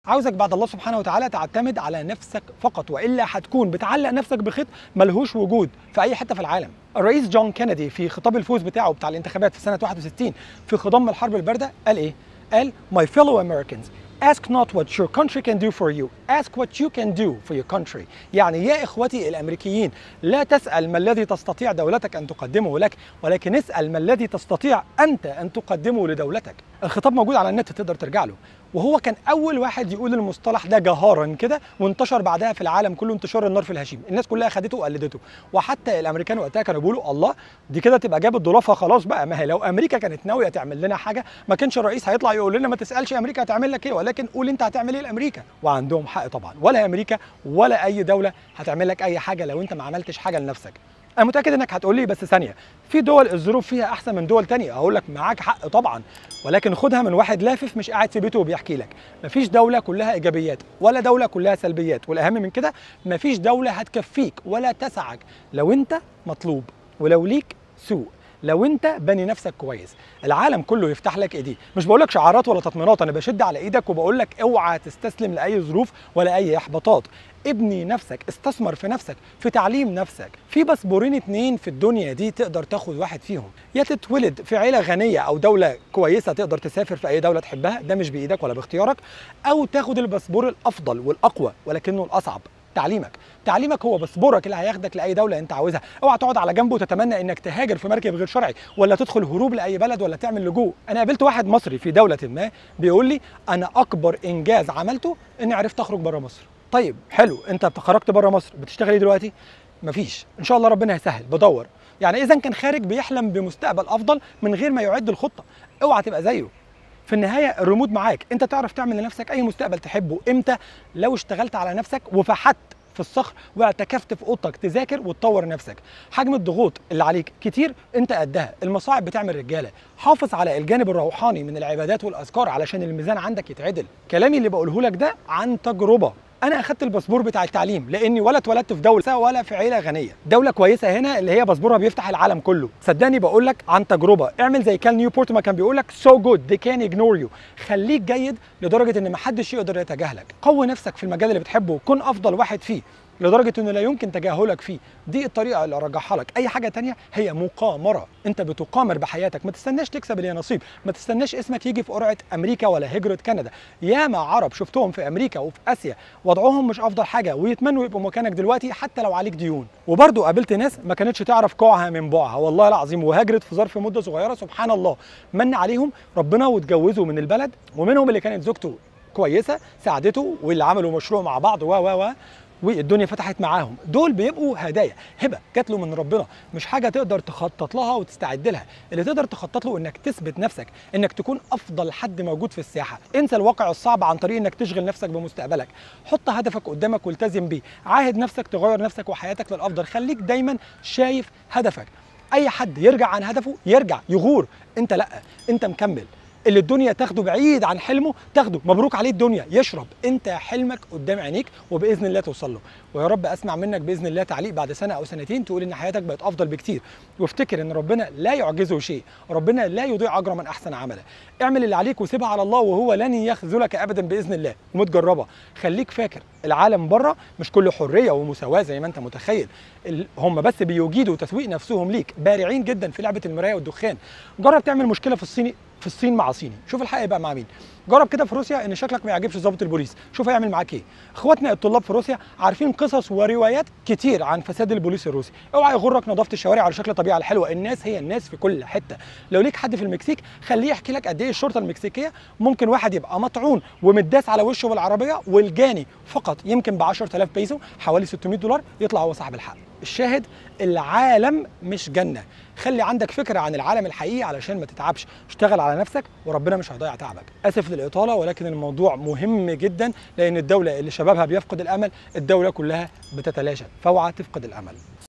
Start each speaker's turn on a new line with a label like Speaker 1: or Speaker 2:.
Speaker 1: عاوزك بعد الله سبحانه وتعالى تعتمد على نفسك فقط والا هتكون بتعلق نفسك بخيط ملهوش وجود في اي حته في العالم الرئيس جون كينيدي في خطاب الفوز بتاعه بتاع الانتخابات في سنه 61 في خضم الحرب البارده قال ايه قال my fellow Americans ask not what your country can do for you ask what you can do for your country يعني يا اخوتي الامريكيين لا تسال ما الذي تستطيع دولتك ان تقدمه لك ولكن اسال ما الذي تستطيع انت ان تقدمه لدولتك الخطاب موجود على النت تقدر ترجع له وهو كان اول واحد يقول المصطلح ده جهارا كده وانتشر بعدها في العالم كله انتشار النار في الهشيم الناس كلها خدته وقلدته وحتى الامريكان وقتها كانوا بيقولوا الله دي كده تبقى جابت ضلافها خلاص بقى ما هي لو امريكا كانت ناويه تعمل لنا حاجه ما كانش الرئيس هيطلع يقول لنا ما تسالش امريكا هتعمل لك ايه ولكن قول انت هتعمل ايه لامريكا وعندهم حق طبعا ولا امريكا ولا اي دوله هتعمل لك اي حاجه لو انت ما عملتش حاجه لنفسك انا متاكد انك هتقول لي بس ثانيه في دول الظروف فيها احسن من دول تانية اقول لك معاك حق طبعا ولكن خدها من واحد لافف مش قاعد في بيته وبيحكي لك مفيش دوله كلها ايجابيات ولا دوله كلها سلبيات والاهم من كده مفيش دوله هتكفيك ولا تسعك لو انت مطلوب ولو ليك سوق لو انت بني نفسك كويس العالم كله يفتح لك ايديه مش بقول لك شعارات ولا تطمينات انا بشد على ايدك وبقول لك اوعى تستسلم لاي ظروف ولا اي احباطات ابني نفسك استثمر في نفسك في تعليم نفسك في باسبورين اتنين في الدنيا دي تقدر تاخد واحد فيهم يا تتولد في عيله غنيه او دوله كويسه تقدر تسافر في اي دوله تحبها ده مش بايدك ولا باختيارك او تاخد الباسبور الافضل والاقوى ولكنه الاصعب تعليمك تعليمك هو باسبورك اللي هياخدك لاي دوله انت عاوزها اوعى تقعد على جنبه وتتمنى انك تهاجر في مركب غير شرعي ولا تدخل هروب لاي بلد ولا تعمل لجوء انا قابلت واحد مصري في دوله ما بيقول لي انا اكبر انجاز عملته اني عرفت اخرج بره مصر طيب حلو انت خرجت بره مصر بتشتغل ايه دلوقتي مفيش ان شاء الله ربنا هيسهل بدور يعني اذا كان خارج بيحلم بمستقبل افضل من غير ما يعد الخطه اوعى تبقى زيه في النهايه الريموت معاك انت تعرف تعمل لنفسك اي مستقبل تحبه امتى لو اشتغلت على نفسك وفحت في الصخر واعتكفت في اوضتك تذاكر وتطور نفسك حجم الضغوط اللي عليك كتير انت قدها المصاعب بتعمل رجاله حافظ على الجانب الروحاني من العبادات والاذكار علشان الميزان عندك يتعدل كلامي اللي بقوله لك ده عن تجربه انا اخدت الباسبور بتاع التعليم لاني ولا اتولدت في دوله ولا في عيله غنيه دوله كويسه هنا اللي هي باسبورها بيفتح العالم كله صدقني بقول لك عن تجربه اعمل زي كال نيوبورت ما كان بيقول لك سو جود they can ignore you خليك جيد لدرجه ان محدش يقدر يتجاهلك قوي نفسك في المجال اللي بتحبه كن افضل واحد فيه لدرجه انه لا يمكن تجاهلك فيه دي الطريقه اللي ارجحها لك اي حاجه تانية هي مقامره انت بتقامر بحياتك ما تستناش تكسب اللي نصيب ما تستناش اسمك يجي في قرعه امريكا ولا هجره كندا ياما عرب شفتهم في امريكا وفي اسيا وضعهم مش افضل حاجه ويتمنوا يبقوا مكانك دلوقتي حتى لو عليك ديون وبرضه قابلت ناس ما كانتش تعرف كوعها من بعها والله العظيم وهاجرت في ظرف مده صغيره سبحان الله من عليهم ربنا واتجوزوا من البلد ومنهم اللي كانت زوجته كويسه ساعدته واللي عملوا مشروع مع بعض و و و والدنيا فتحت معاهم دول بيبقوا هدايا هبه جات له من ربنا مش حاجه تقدر تخطط لها وتستعد لها اللي تقدر تخطط له انك تثبت نفسك انك تكون افضل حد موجود في الساحه انسى الواقع الصعب عن طريق انك تشغل نفسك بمستقبلك حط هدفك قدامك والتزم بيه عاهد نفسك تغير نفسك وحياتك للافضل خليك دايما شايف هدفك اي حد يرجع عن هدفه يرجع يغور انت لا انت مكمل اللي الدنيا تاخده بعيد عن حلمه تاخده مبروك عليه الدنيا يشرب انت حلمك قدام عينيك وباذن الله توصل له ويا رب اسمع منك باذن الله تعليق بعد سنه او سنتين تقول ان حياتك بقت افضل بكتير وافتكر ان ربنا لا يعجزه شيء ربنا لا يضيع اجر من احسن عملا اعمل اللي عليك وسيبها على الله وهو لن يخذلك ابدا باذن الله ومتجربه خليك فاكر العالم بره مش كله حريه ومساواه زي ما انت متخيل هم بس بيجيدوا تسويق نفسهم ليك بارعين جدا في لعبه المرايه والدخان جرب تعمل مشكله في الصيني في الصين مع صيني شوف الحق يبقى مع مين جرب كده في روسيا ان شكلك ما يعجبش ضابط البوليس شوف هيعمل معاك ايه اخواتنا الطلاب في روسيا عارفين قصص وروايات كتير عن فساد البوليس الروسي اوعى يغرك نظافه الشوارع على شكل الطبيعه الحلوه الناس هي الناس في كل حته لو ليك حد في المكسيك خليه يحكي لك قد ايه الشرطه المكسيكيه ممكن واحد يبقى مطعون ومتداس على وشه بالعربيه والجاني فقط يمكن ب 10000 بيسو حوالي 600 دولار يطلع هو صاحب الحق الشاهد العالم مش جنه خلي عندك فكره عن العالم الحقيقي علشان ما تتعبش اشتغل على نفسك وربنا مش هيضيع تعبك اسف للاطاله ولكن الموضوع مهم جدا لان الدوله اللي شبابها بيفقد الامل الدوله كلها بتتلاشى فاوعى تفقد الامل